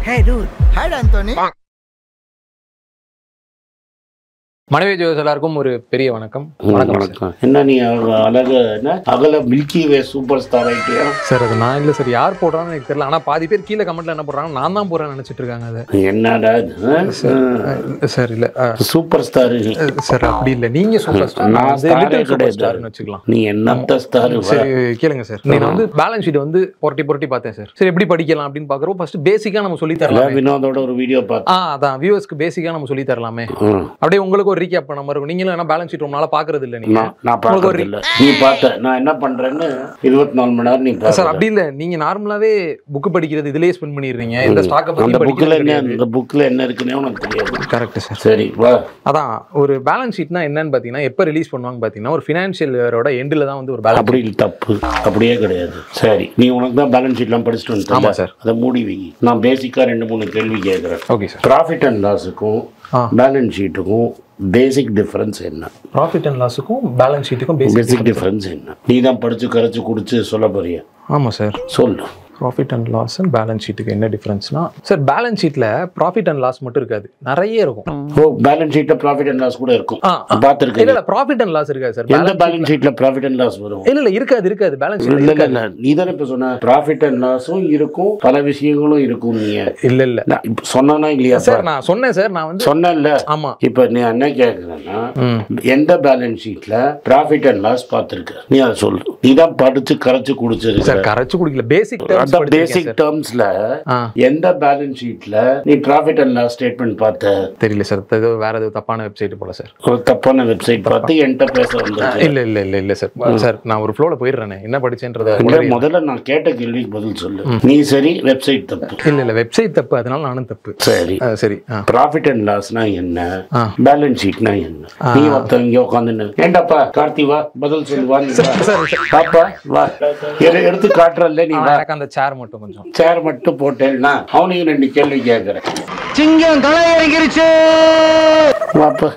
Hey dude, hi Anthony. மனைவி Jose எல்லாருக்கும் ஒரு பெரிய வணக்கம் வணக்கம் சார் வணக்கம் என்ன நீ அழ- அழகு என்ன அகல மில்கி வே சூப்பர் ஸ்டார் ஆயிட்டியா சார் அது நான் இல்லை சார் யார் போடுறான்னு எனக்கு தெரியல ஆனால் பாதி பேர் கீழே கமெண்ட்ல என்ன போடுறாங்க நான் தான் போறேன்னு நினைச்சிட்டு இருக்காங்க அதை என்னடா சார் இல்லை சூப்பர் ஸ்டார் சார் அப்படி இல்லை நீங்க சூப்பர் ஸ்டார் நான் நான் star ஏ லிட்டில் சூப்பர் கிடையாது. ஸ்டார்னு வச்சுக்கலாம் நீ என்னத்த ஸ்டார் சரி கேளுங்க சார் நீங்க வந்து பேலன்ஸ் ஷீட் வந்து புரட்டி புரட்டி பார்த்தேன் சார் சரி எப்படி படிக்கலாம் அப்படின்னு பாக்குறோம் ஃபர்ஸ்ட் பேசிக்கா நம்ம சொல்லி தரலாம் வினோதோட ஒரு வீடியோ பார்த்தேன் ஆ அதான் வியூவர்ஸ்க்கு பேசிக்கா நம்ம சொல்லி தரலாமே ம். அப்படியே உங்களுக்கு ஒரு ரீகேப் பண்ண மாதிரி இருக்கும் நீங்களும் என்ன பேலன்ஸ் ஷீட் ரொம்ப நாளா பாக்குறது இல்ல நீங்க நான் நான் உங்களுக்கு ஒரு பார்க்கறது இல்ல நீ பார்த்த நான் என்ன பண்றேன்னு இருபத்தி நாலு மணி நேரம் நீ சார் பார்க்க அப்படி இல்ல நீங்க நார்மலாவே புக் படிக்கிறது இதுலயே ஸ்பெண்ட் பண்ணிடுறீங்க இந்த ஸ்டாக்க அந்த பத்தி புக்ல என்ன படிக்கிறது அந்த புக்ல என்ன இருக்குன்னே உனக்கு தெரியாது கரெக்ட் சார் சரி வா அதான் ஒரு பேலன்ஸ் ஷீட்னா என்னன்னு பாத்தீங்கன்னா எப்ப ரிலீஸ் பண்ணுவாங்க பாத்தீங்கன்னா ஒரு ஃபினான்ஷியல் இயரோட எண்டில் தான் வந்து ஒரு பேலன்ஸ் அப்படி தப்பு அப்படியே கிடையாது சரி நீ உனக்கு தான் பேலன்ஸ் ஷீட்லாம் படிச்சுட்டு ஆமா வந்து சார். அதை மூடி வை நான் பேசிக்கா ரெண்டு மூணு கேள்வி கேட்குறேன் ஓகே சார் ப்ராஃபிட் அண்ட் லாஸுக்கும் ஆ. பேலன்ஸ் ஷீட்டுக்கும் பேசிக் டிஃபரன்ஸ் என்ன ப்ராஃபிட் அண்ட் லாஸுக்கும் பேலன்ஸ் ஷீட்டுக்கும் பேசிக் பேசிக் டிஃபரன்ஸ் என்ன நீ தான் படிச்சு கரைச்சு குடிச்சு சொல்ல போறிய ஆமா சார் சொல்லு profit and loss and balance ஷீட்டுக்கு என்ன டிஃபரன்ஸ்னா சார் பேலன்ஸ் ஷீட்ல ப்ராஃபிட் அண்ட் லாஸ் மட்டும் இருக்காது நிறைய இருக்கும் ஓ பேலன்ஸ் ஷீட்ல ப்ராஃபிட் அண்ட் லாஸ் கூட இருக்கும் ஆ, ஆ. பார்த்துருக்கேன் இல்ல இல்ல ப்ராஃபிட் அண்ட் லாஸ் இருக்காது சார் எந்த பேலன்ஸ் ஷீட்ல ப்ராஃபிட் அண்ட் லாஸ் வரும் இல்ல இல்ல இருக்காது இருக்காது பேலன்ஸ் இல்ல ஷீட் இல்ல இல்ல நீ தானே இப்ப சொன்ன ப்ராஃபிட் அண்ட் லாஸும் இருக்கும் பல விஷயங்களும் இருக்கும் நீ இல்ல இல்ல நான் இப்ப சொன்னானா இல்லையா சார் நான் சொன்னேன் சார் நான் வந்து சொன்னேன்ல ஆமா இப்ப நீ என்ன கேக்குறேன்னா ம் எந்த பேலன்ஸ் ஷீட்ல ப்ராஃபிட் அண்ட் லாஸ் பார்த்துருக்க நீ அதை சொல்லு நீ தான் படிச்சு கரைச்சு குடிச்சிருக்க சார் கரைச்சு குடிக்கல பேசிக் அந்த டேர்ம்ஸ் பேசிக் டேர்ம்ஸ்ல ஆ எந்த பேலன்ஸ் ஷீட்ல நீ ப்ராஃபிட் அண்ட் லாஸ் ஸ்டேட்மெண்ட் பார்த்த தெரியல சார் ஏதோ வேற ஏதோ தப்பான வெப்சைட் போல சார் ஒரு தப்பான வெப்சைட் பார்த்து என்கிட்ட பேச வந்தது இல்ல இல்ல இல்ல இல்ல சார் சார் நான் ஒரு ஃப்ளோல போயிடுறேனே என்ன படிச்சேன்றத இல்ல, முதல்ல நான் கேட்ட கேள்விக்கு பதில் சொல்லு நீ சரி வெப்சைட் தப்பு இல்ல இல்ல வெப்சைட் தப்பு அதனால நானும் தப்பு சரி ஆ, சரி ஆ ப்ராஃபிட் அண்ட் லாஸ்னா என்ன ஆ. பேலன்ஸ் ஷீட்னா என்ன நீ ஒருத்தன் இங்க உட்காந்து ஏண்டாப்பா கார்த்தி வா பதில் சொல்லு வா நீ வா. சார் சார் பாப்பா வா எடு- எடுத்து காட்டுறல்ல நீ ஆ, வா எனக்கு அந்த சேர் மட்டும் கொஞ்சம் சேர் மட்டும் போட்டேன்னா அவனையும் ரெண்டு கேள்வி கேட்கறேன் சிங்கம் களை இறங்கிருச்சு வாப்பா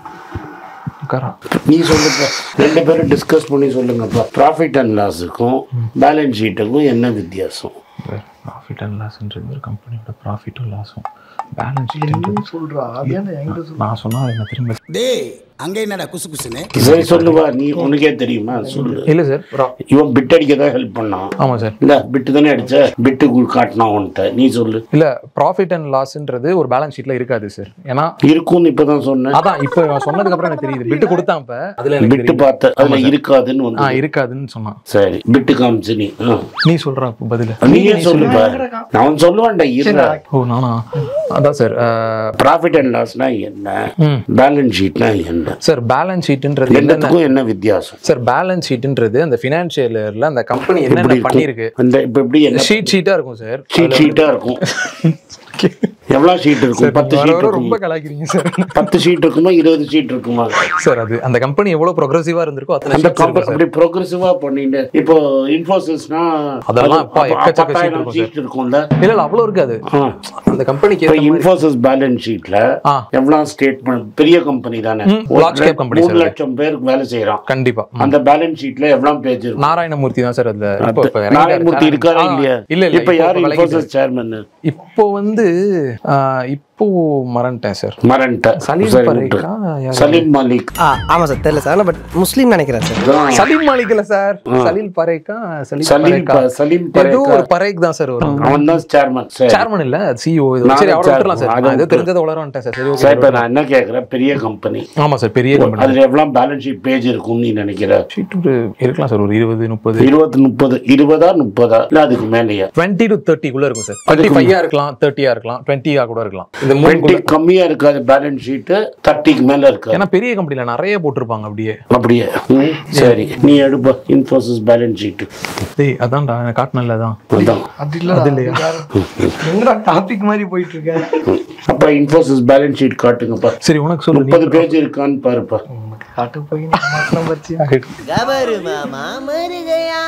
உட்காரா நீ சொல்லுப்பா ரெண்டு பேரும் டிஸ்கஸ் பண்ணி சொல்லுங்கப்பா ப்ராஃபிட் அண்ட் லாஸுக்கும் பேலன்ஸ் ஷீட்டுக்கும் என்ன வித்தியாசம் ப்ராஃபிட் அண்ட் லாஸ்ன்றது ஒரு கம்பெனியோட ப்ராஃபிட்டும் லாஸும் பேலன்ஸ் ஷீட் சொல்றா நான் சொன்னா என்ன திரும்ப டேய் அங்க என்னடா குசு குசுன்னு சரி சொல்லுவா நீ உனக்கே தெரியுமா சொல்லு இல்ல சார் இவன் பிட் அடிக்க தான் ஹெல்ப் பண்ணான் ஆமா சார் இல்ல பிட்டு தானே அடிச்ச பிட்டு காட்டினான் உன்கிட்ட நீ சொல்லு இல்ல ப்ராஃபிட் அண்ட் லாஸ்ன்றது ஒரு பேலன்ஸ் ஷீட்ல இருக்காது சார் ஏன்னா இருக்கும்னு இப்பதான் சொன்னேன் அதான் இப்போ இவன் சொன்னதுக்கு அப்புறம் எனக்கு தெரியுது பிட்டு கொடுத்தான் இப்ப அதுல எனக்கு பிட்டு தெரியுது. பார்த்த அதுல இருக்காதுன்னு ஆ வந்து இருக்காதுன்னு சொன்னான் சரி பிட்டு காமிச்சு நீ ஆ. நீ சொல்ற அப்ப பதில் நீயே சொல்லுப்பா அவன் சொல்லுவான்டா இருடா ஓ நானா அதான் சார் ப்ராஃபிட் அண்ட் லாஸ்னா என்ன ம் பேலன்ஸ் ஷீட்னா என்ன சார் பேலன்ஸ் ஷீட்ன்றது என்னென்ன ரெண்டுத்துக்கும் என்ன வித்தியாசம் சார் பேலன்ஸ் ஷீட்ன்றது அந்த ஃபினான்ஷியல் இயர்ல அந்த கம்பெனி எப்படி என்னென்ன இருக்கும்? பண்ணிருக்கு அந்த இப்ப எப்படி என்ன ஷீட் ஷீட்டா இருக்கும் சார் ஷீட் ஷீட்டா இருக்கும் எவ்வளவு ஷீட் இருக்கும் பத்து வர ஷீட் வர ரொம்ப இருக்கும் கலாய்க்கிறீங்க சார் பத்து ஷீட் இருக்குமா இருபது ஷீட் இருக்குமா சார் அது அந்த கம்பெனி எவ்வளவு ப்ரோக்ரஸிவா இருந்திருக்கோ அத்தனை அந்த sheets கம்பெனி இருக்கும் அப்படி ப்ரோக்ரஸிவா பண்ணிட்டு இப்போ இன்ஃபோசிஸ்னா அதெல்லாம் அப்பா எக்கச்சக்க sheet இருக்கும் ஷீட் இருக்கும்ல இல்ல இல்ல அவ்வளவு இருக்காது ஆ. அந்த கம்பெனிக்கு இப்போ இன்ஃபோசிஸ் பேலன்ஸ் ஷீட்ல ஆ. எவ்வளவு ஸ்டேட்மெண்ட் பெரிய கம்பெனி தானே ம், ஒரு large cap company மூணு sir. லட்சம் பேருக்கு வேலை செய்யறான் கண்டிப்பா ம். அந்த பேலன்ஸ் ஷீட்ல எவ்வளவு பேஜ் இருக்கும் நாராயணமூர்த்தி தான் சார் அதுல இப்போ இப்போ இறங்கிட்டாரு. நாராயணமூர்த்தி இருக்காரா ஆ, இல்லையா இல்ல இல்ல இப்ப யாரு விலகிட்டாரு. இன்ஃபோசிஸ் சேர்மன் இப்போ வந்து ஆ, இப்போ மறந்துட்டேன் சார் மரண்ட சலீம் சரி, பரேக்கா விட்டு. யாரு? சலீம் மாலிக் ஆ ஆமா சார் தெரியல சார் பட் முஸ்லீம் நினைக்கிறேன் சார் அதான் சலீம் மாலிக் இல்ல சார் சலீல் பரேக்கா சலீம் சலீம் பரேக்கா ப- சலீம் ஏதோ பரேக்கா ஒரு பரேக் தான் சார் வரும் அவன் தான் சேர்மன் சரி சேர்மன் இல்ல சிஓ நானும் சரி அவரை விட்டுறலாம் சார் chairman. நான் ஏதோ அது தெரிஞ்சதை உளர வந்துட்டேன் சார் சரி சரி ஓகே இப்ப நான் என்ன கேக்குறேன் பெரிய கம்பெனி ஆமா சார் பெரிய கம்பெனி அதுல எவ்வளவு பேலன்ஸ் ஷீட் பேஜ் இருக்கும்னு நீ நினைக்கிற ஷீட் ஒரு இருக்கலாம் சார் ஒரு இருபது முப்பது இருபது முப்பது இருபதா முப்பதா இல்ல அதுக்கு மேலயா டுவெண்ட்டி டு தேர்ட்டிக்குள்ள இருக்கும் சார் டுவெண்ட்டி ஃபைவா இருக்கலாம் தேர்ட்டியா இருக்கலாம் டுவெண்ட்டியா கூட இருக்கலாம் இந்த மூணு டுவெண்ட்டி கம்மியா இருக்காது பேலன்ஸ் ஷீட் தேர்ட்டிக்கு மேல இருக்காது ஏன்னா பெரிய கம்பெனில நிறைய போட்டிருப்பாங்க அப்படியே அப்படியே ம், சரி நீ எடுப்ப இன்ஃபோசிஸ் பேலன்ஸ் ஷீட் டேய் அதான்டா எனக்கு காட்டினல தான் அதான் அது இல்ல அது இல்லையா என்னடா டாபிக் மாதிரி போயிட்டு இருக்க அப்ப இன்ஃபோசிஸ் பேலன்ஸ் ஷீட் காட்டுங்கப்பா சரி உனக்கு சொல்லு நீ முப்பது பேஜ் இருக்கான்னு பாருப்பா காட்டு போய் மாசம் பச்சு கபரு மாமா மருகையா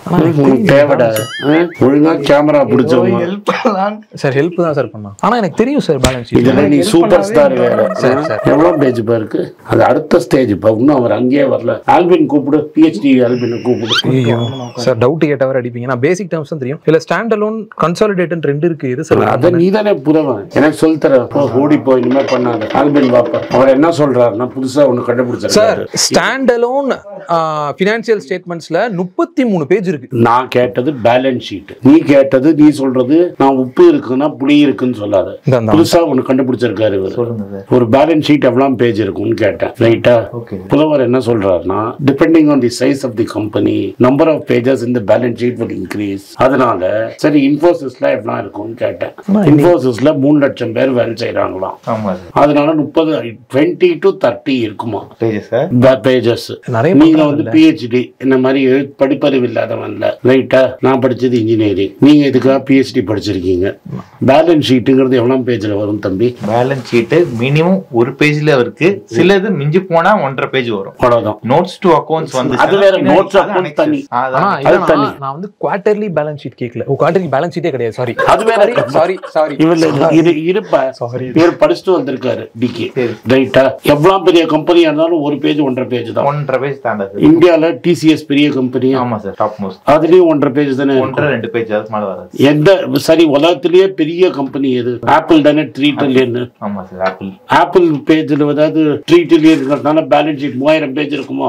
உனக்கு தேவைடா ஆ? ஒழுங்கா கேமரா பிடிச்சவங்க ஹெல்ப் பண்ணலாம் சார் ஹெல்ப் தான் சார் பண்ணா ஆனா எனக்கு தெரியும் சார் பேலன்ஸ் ஷீட் இதுல நீ சூப்பர் ஸ்டார் வேற சரி, சரி. எவ்வளவு பேஜ் பா இருக்கு அது அடுத்த ஸ்டேஜ் இப்ப இன்னும் அவர் அங்கேயே வரல ஆல்பின் கூப்பிடு பிஹெச்டி ஆல்பின் கூப்பிடு ஐயோ சார் டவுட் கேட்டவர் அடிப்பீங்க நான் பேசிக் டேர்ம்ஸ் தான் தெரியும் இல்ல ஸ்டாண்ட் அலோன் கன்சாலிடேட்டன் ரெண்டு இருக்கு எது சார் அத நீ தானே புறவன் எனக்கு சொல்லி தர போ, ஓடி போய் இனிமே பண்ணாத ஆல்பின் பாப்பா அவர் என்ன சொல்றாருன்னா புதுசா ஒண்ணு சார் கண்டுபிடிச்சாரு ஸ்டாண்ட் அலோன் ஃபினான்சியல் ஸ்டேட்மெண்ட்ஸ்ல முப்பத்தி மூணு பேஜ் இருக்கு நான் கேட்டது பேலன்ஸ் ஷீட் நீ கேட்டது நீ சொல்றது நான் உப்பு இருக்குன்னா புளி இருக்குன்னு சொல்லாத இந்த அந்த புதுசா ஒண்ணு கண்டுபிடிச்சிருக்காரு இவர் ஒரு பேலன்ஸ் ஷீட் எவ்வளவு பேஜ் இருக்கும்னு கேட்டேன் ரைட்டா புலவர் என்ன சொல்றாருன்னா depending on the size of the company number of pages இந்த பேலன்ஸ் ஷீட் will இன்க்ரீஸ் அதனால சரி இன்ஃபோசிஸ்ல எவ்வளவு இருக்கும்னு கேட்டேன் இன்ஃபோசிஸ்ல மூணு லட்சம் பேர் வேலை செய்யறாங்களாம் ஆமா சார் அதனால முப்பது டுவெண்ட்டி டு தேர்ட்டி இருக்குமா பேஜஸ் சார் பேஜஸ் நிறைய நீங்க பண்றாங்க வந்து இல்ல? பிஹெச்டி இந்த மாதிரி எழு- படிப்பறிவு இல்லாதவன்ல ரைட்டா நான் படிச்சது இன்ஜினியரிங் நீங்க இதுக்காக பிஹெச்டி படிச்சிருக்கீங்க பேலன்ஸ் ஷீட்டுங்கிறது எவ்வளவு பேஜ்ல வரும் தம்பி பேலன்ஸ் ஷீட் மினிமம் ஒரு பேஜ்ல இருக்கு சிலது மிஞ்சி போனா ஒன்றரை பேஜ் வரும் அவ்வளவுதான் நோட்ஸ் டு அக்கௌண்ட்ஸ் வந்து அது வேற, notes account தனி. ஆனா அதான் இல்ல, தனி. நான் நான் வந்து குவார்டர்லி பேலன்ஸ் ஷீட் கேட்கல ஓ குவார்டர்லி பேலன்ஸ் ஷீட்டே கிடையாது சாரி அது வேற சாரி சாரி இவர்ல இரு இருப்பா Sorry. இவர் படிச்சுட்டு வந்திருக்காரு டிகே சரி. ரைட்டா எவ்வளவு பெரிய கம்பெனியா இருந்தாலும் ஒரு பேஜ் ஒன்றரை பேஜ் தான் ஒன்றரை பேஜ் தாண்டாது இந்தியால டிசிஎஸ் பெரிய கம்பெனி ஆமா சார் டாப் மோஸ்ட் அதுலயும் ஒன்றரை பேஜ் தானே இருக்கும். ஒன்றரை ரெண்டு பேஜ் அதுக்கு மேல வராது எந்த சரி உலகத்திலேயே பெரிய கம்பெனி எது ஆப்பிள் தானே த்ரீ ட்ரில்லியன் ஆமா சார் ஆப்பிள் ஆப்பிள் பேஜ்ல ஏதாவது த்ரீ ட்ரில்லியன் இருக்கிறதுனால பேலன்ஸ் ஷீட் மூவாயிரம் பேஜ் இருக்குமோ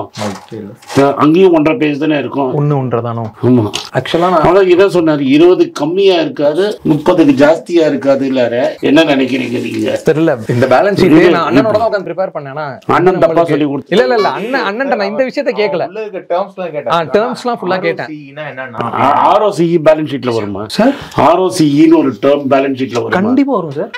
அஹ் அங்கேயும் ஒன்றரை பேஜ் தானே இருக்கும் ஒண்ணு ஒன்றதானோ ஆமா ஆக்சுவலா நான் அதான் இதை சொன்னாரு இருபது கம்மியா இருக்காது முப்பதுக்கு ஜாஸ்தியா இருக்காது இல்லார என்ன நினைக்கிறீங்க நீங்க தெரியல இந்த பேலன்ஸ் ஷீட் நான் அண்ணனோட தான் உட்கார்ந்து ப்ரிப்பேர் பண்ணேனா அண்ணன் தப்பா சொல்லி கொடுத்து இல்ல இல்ல இல்ல அண்ணன் அண்ணன்ட்ட நான் இந்த விஷயத்த கேட்கல உள்ள இருக்க டேர்ம்ஸ்லாம் கேட்டேன் ஆ, terms எல்லாம் full ஆ கேட்டேன். ROCE னா என்னன்னா ஆர்ஓசிஇ பேலன்ஸ் ஷீட்ல வருமா சார் ஆர்ஓசிஇன்னு ஒரு டேர்ம் பேலன்ஸ் ஷீட்ல வருமா கண்டிப்பா வரும் சார்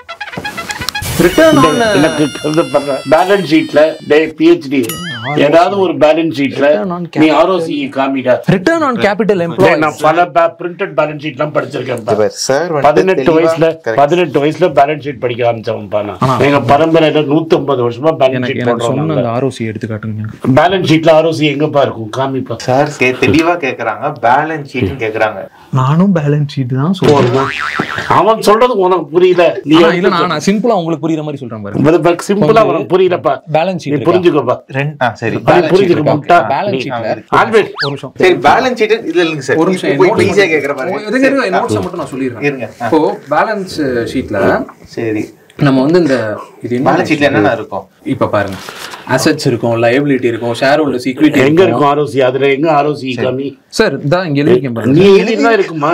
ரிட்டர்ன் ஆன் எனக்கு பேலன்ஸ் ஷீட்ல டே பிஹெச்டி ஏதாவது ஒரு பேலன்ஸ் ஷீட்ல Return on நீ ஆர்ஓசிஇ காமிடா ரிட்டர்ன் ஆன் கேபிட்டல் டேய், எம்ப்ளாய் நான் பல பிரிண்டட் பேலன்ஸ் ஷீட்லாம் படிச்சிருக்கேன் பா. சார் பதினெட்டு வயசுல பதினெட்டு வயசுல பேலன்ஸ் ஷீட் படிக்க ஆரம்பிச்சவன்பா நான் எங்க பரம்பரையில நூத்தி ஐம்பது வருஷமா பேலன்ஸ் எனக்கு ஷீட் எனக்கு சொன்ன போடுறோம் அந்த ஆர்ஓசி எடுத்து காட்டுங்க பேலன்ஸ் ஷீட்ல ஆர்ஓசி எங்கப்பா இருக்கும் காமிப்பா சார் தெளிவா கேக்குறாங்க பேலன்ஸ் ஷீட் கேக்குறாங்க நானும் பேலன்ஸ் ஷீட் தான் சொல்றேன் அவன் சொல்றது உனக்கு புரியல நீ ஆனா, இல்ல நான் நான் சிம்பிளா உங்களுக்கு புரியுற மாதிரி சொல்றேன் பாருங்க சிம்பிளா உனக்கு புரியலப்பா பேலன்ஸ் நீ ஷீட் புரிஞ்சுக்கோப்பா ரெண்டு ஆ சரி நீ balance sheet புரிஞ்சுக்க இருக்கா? முட்டா பேலன்ஸ் நீ- ஷீட்ல ஆல்வேஸ் ஒரு நிமிஷம் சரி பேலன்ஸ் ஷீட் இதுல இல்லைங்க சார் ஒரு நிமிஷம் இப்போ ஈஸியா கேக்குற பாருங்க இருங்க, இருங்க, நோட்ஸை மட்டும் நான் சொல்லிடுறேன் இருங்க ஆ, இப்போ பேலன்ஸ் ஷீட்ல சரி நம்ம வந்து இந்த இது என்ன பேலன்ஸ் ஷீட்ல என்னென்ன இருக்கும் இப்ப பாருங்க அசெட்ஸ் இருக்கும் லைபிலிட்டி இருக்கும் ஷேர் ஹோல்டர்ஸ் ஈக்விட்டி எங்க இருக்கும் ஆர்ஓசி அதுல எங்க ஆர்ஓசி காமி சார் இதான் இங்க எழுதிருக்கேன் பாருங்க நீ எழுதிதான் இருக்குமா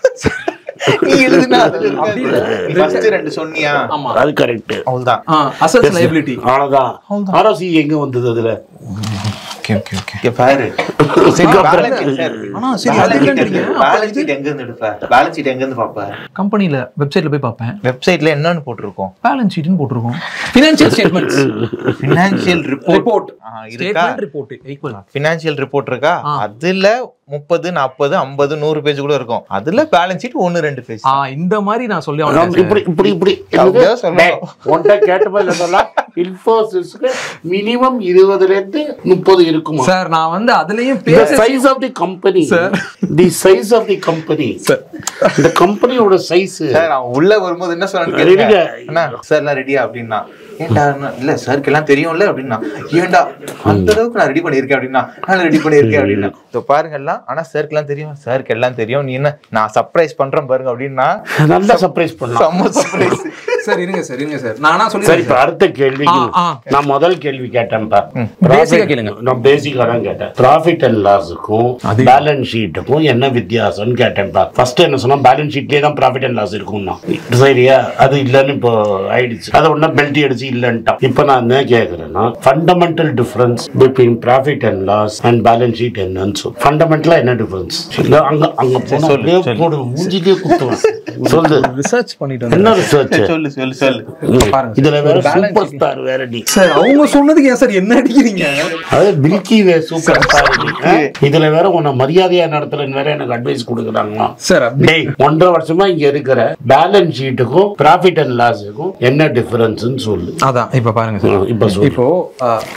நீ எழுதுனா அதுல இருக்காது. நீ first ரெண்டு சொன்னியா ஆமா அது கரெக்ட் அவ்வளவுதான் அசெட்ஸ் லைபிலிட்டி அவ்வளவுதான் ஆர்ஓசி எங்க வந்தது அதுல ஓகே ஓகே ஓகே இங்க பாரு சரி, balance sheet sir. ஆனா சரி balance அது sheet இல்லன்றீங்க எங்க- balance sheet எங்க இருந்து எடுப்ப பேலன்ஸ் ஷீட் எங்க இருந்து பாப்ப கம்பெனில வெப்சைட்ல போய் பார்ப்பேன் வெப்சைட்ல என்னன்னு போட்டிருக்கோம் பேலன்ஸ் ஷீட்னு போட்டிருக்கோம் financial statements financial report report இருக்கா statement report equal financial report இருக்கா அதுல முப்பது நாற்பது ஐம்பது நூறு பேஜ் கூட இருக்கும் அதுல பேலன்ஸ் ஷீட் ஒன்னு ரெண்டு பேஜ் ஆ இந்த மாதிரி நான் சொல்லி ஆமா, அவனுக்கு இப்படி இப்படி இப்படி அப்படியே என்னது? சொல்லணும். டேய், உன்கிட்ட கேட்ட பதில் சொல்லலாம் இன்ஃபோசிஸ்க்கு மினிமம் இருபதுல இருந்து முப்பது இருக்குமா சார் நான் வந்து அதுலயும் the பேச size of the company Sir. the size of the company இந்த கம்பெனியோட சைஸ் சார் அவன் உள்ள வரும்போது என்ன சொன்னான்னு ரெடிங்க. கேளுங்க அண்ணா சார் எல்லாம் ரெடியா அப்படின்னா ஏன்டா நான் இல்ல சாருக்கு எல்லாம் தெரியும்ல அப்படின்னா ஏன்டா அந்த அளவுக்கு நான் ரெடி பண்ணியிருக்கேன் அப்படின்னா நான் ரெடி பண்ணியிருக்கேன் அப்படின்னா இதோ பாருங்க எல்லாம் ஆனா சாருக்கு எல்லாம் தெரியும் சாருக்கு எல்லாம் தெரியும் நீ என்ன நான் சர்ப்ரைஸ் பண்றேன் பாருங்க அப்படின்னா நல்லா சர்ப்ரைஸ் பண்ணலாம் செம்ம சர்ப்ரைஸ் சார் இருங்க சார் இருங்க சார் நானா சொல்லி சரி இப்ப அடுத்த கேள்வி ஆ, ஆ. நான் முதல் கேள்வி கேட்டேன்ப்பா Basic ஆ கேளுங்க. நான் பேசிக்கா தான் கேட்டேன் ப்ராஃபிட் அண்ட் லாஸுக்கும் பேலன்ஸ் ஷீட்டுக்கும் என்ன வித்தியாசம்னு கேட்டேன்ப்பா ஃபர்ஸ்ட் என்ன சொன்னா பேலன்ஸ் ஷீட்லயே தான் ப்ராஃபிட் அண்ட் லாஸ் இருக்கும்னா சரியா அது இல்லைன்னு இப்போ ஆயிடுச்சு அதை ஒண்ணா பெல்ட் அடிச்சு இல்லைன்ட்டான் இப்போ நான் என்ன கேட்கறேன்னா fundamental difference between profit and loss and balance sheet என்னன்னு சொல்லு ஃபண்டமெண்டலா என்ன டிஃபரன்ஸ் அங்க அங்க போனா அப்படியே போடு மூஞ்சிலே குத்துவேன் சொல்லு ரிசர்ச் பண்ணிட்டு என்ன வந்தேன் ரிசர்ச் சொல்லு சொல்லு சொல்லு பாருங்க இதுல வேற balance சூப்பர் ஸ்டார் வேற நீ சார் அவங்க சொன்னதுக்கு ஏன் சார் என்ன அடிக்கிறீங்க அது மில்கி வே சூப்பர் ஸ்டார் நீ ஆ? இதுல வேற உன்னை மரியாதையா நடத்தலன்னு வேற எனக்கு அட்வைஸ் கொடுக்குறாங்களா சார் அப்படி டேய் ஒன்றரை வருஷமா இங்க இருக்கிற பேலன்ஸ் ஷீட்டுக்கும் ப்ராஃபிட் அண்ட் லாஸுக்கும் என்ன டிஃபரன்ஸ்னு சொல்லு அதான் இப்ப பாருங்க சார் ம், இப்ப சொல்லு இப்போ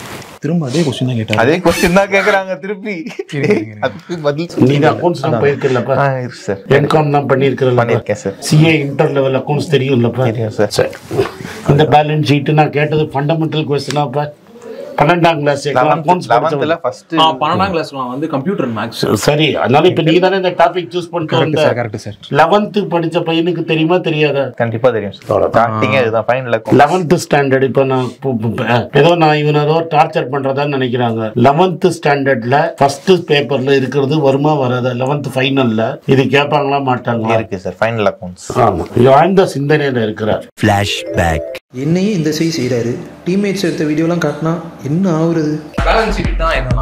திரும்ப அதே கொஸ்டின் தான் கேட்டாரு அதே கொஸ்டின் தான் கேக்குறாங்க திருப்பி அதுக்கு பதில் நீ அக்கௌண்ட்ஸ் தான் போயிருக்கலப்பா ஆ, இருக்கு சார் என்காம் தான் பண்ணியிருக்கிறல்ல பண்ணியிருக்கேன் sir CA inter level accounts தெரியும்லப்பா தெரியும் சார் சரி அந்த பேலன்ஸ் ஷீட் நான் கேட்டது ஃபண்டமெண்டல் கொஸ்டினாப்பா பன்னெண்டாம் கிளாஸ் அக்கௌண்ட்ஸ் லெவன்த்ல ஃபர்ஸ்ட் பன்னெண்டாம் கிளாஸ்ல வந்து கம்ப்யூட்டர் மேக்ஸ் சரி அதனால இப்ப நீ தானே இந்த டாபிக் சூஸ் பண்ணிட்டு கரெக்ட் வந்த சார் கரெக்ட் சார் லெவன்த்து படிச்ச பையனுக்கு தெரியுமா தெரியாதா கண்டிப்பா தெரியும் சார் ஸ்டார்டிங்கே இதுதான் ஃபைனல் லெவன்த் ஸ்டாண்டர்ட் இப்போ நான் பு- பு- பு- ஏதோ நான் இவன் ஏதோ டார்ச்சர் பண்றதா நினைக்கிறாங்க லெவன்த் ஸ்டாண்டர்ட்ல ஃபர்ஸ்ட் பேப்பர்ல இருக்கிறது வருமா வராதா லெவன்த் ஃபைனல்ல இது கேட்பாங்களா மாட்டாங்களா இருக்கு சார் ஃபைனல் அக்கௌண்ட்ஸ் ஆமா ஆழ்ந்த சிந்தனையில இருக்கிறார் என்னையே இந்த சைஸ் செய்கிறாரு டீம்மேட்ஸ் எடுத்த வீடியோலாம் காட்டினா என்ன ஆகுறது பேலன்ஸ் ஷீட் தான் என்னன்னா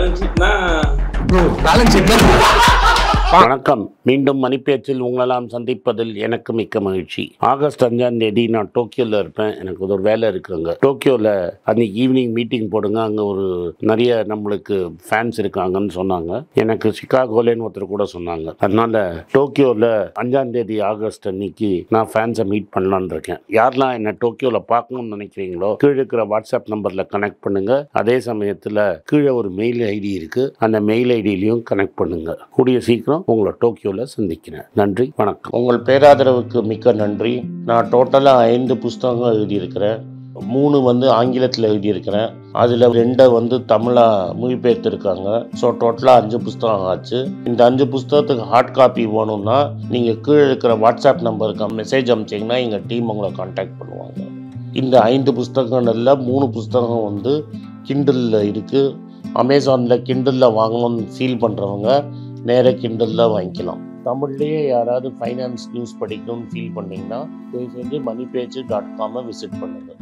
வணக்கம் மீண்டும் மணிப்பேச்சில் உங்களெல்லாம் சந்திப்பதில் எனக்கு மிக்க மகிழ்ச்சி ஆகஸ்ட் அஞ்சாம் தேதி நான் டோக்கியோல இருப்பேன் எனக்கு ஒரு வேலை இருக்குங்க டோக்கியோல அன்னைக்கு ஈவினிங் மீட்டிங் போடுங்க அங்க ஒரு நிறைய நம்மளுக்கு ஃபேன்ஸ் இருக்காங்கன்னு சொன்னாங்க எனக்கு சிகாகோலேன்னு ஒருத்தர் கூட சொன்னாங்க அதனால டோக்கியோல அஞ்சாம் தேதி ஆகஸ்ட் அன்னைக்கு நான் ஃபேன்ஸை மீட் பண்ணலான்னு இருக்கேன் யாரெல்லாம் என்ன டோக்கியோல பார்க்கணும்னு நினைக்கிறீங்களோ கீழே இருக்கிற வாட்ஸ்அப் நம்பர்ல கனெக்ட் பண்ணுங்க அதே சமயத்துல கீழே ஒரு மெயில் ஐடி இருக்கு அந்த மெயில் ஐடியிலையும் கனெக்ட் பண்ணுங்க கூடிய சீக்கிரம் உங்களை டோக்கியோல சந்திக்கிறேன் நன்றி வணக்கம் உங்கள் பேராதரவுக்கு மிக்க நன்றி நான் டோட்டலாக ஐந்து புஸ்தகங்கள் எழுதியிருக்கிறேன் மூணு வந்து ஆங்கிலத்தில் எழுதியிருக்கிறேன் அதில் ரெண்டை வந்து தமிழாக மொழிபெயர்த்திருக்காங்க ஸோ டோட்டலாக அஞ்சு புஸ்தகம் ஆச்சு இந்த அஞ்சு புஸ்தகத்துக்கு ஹார்ட் காப்பி வேணும்னா நீங்கள் கீழே இருக்கிற வாட்ஸ்அப் நம்பருக்கு மெசேஜ் அனுப்பிச்சிங்கன்னா எங்கள் டீம் உங்களை காண்டாக்ட் பண்ணுவாங்க இந்த ஐந்து புஸ்தகங்கள்ல மூணு புஸ்தகம் வந்து கிண்டலில் இருக்குது அமேசானில் கிண்டலில் வாங்கணும்னு ஃபீல் பண்ணுறவங்க நேராக கிண்டலில் வாங்கிக்கலாம் தமிழ்லேயே யாராவது ஃபைனான்ஸ் நியூஸ் படிக்கணும்னு ஃபீல் பண்ணீங்கன்னா தயவு செஞ்சு மணி பேஜ் டாட் காமை விசிட் பண்ணுங்கள்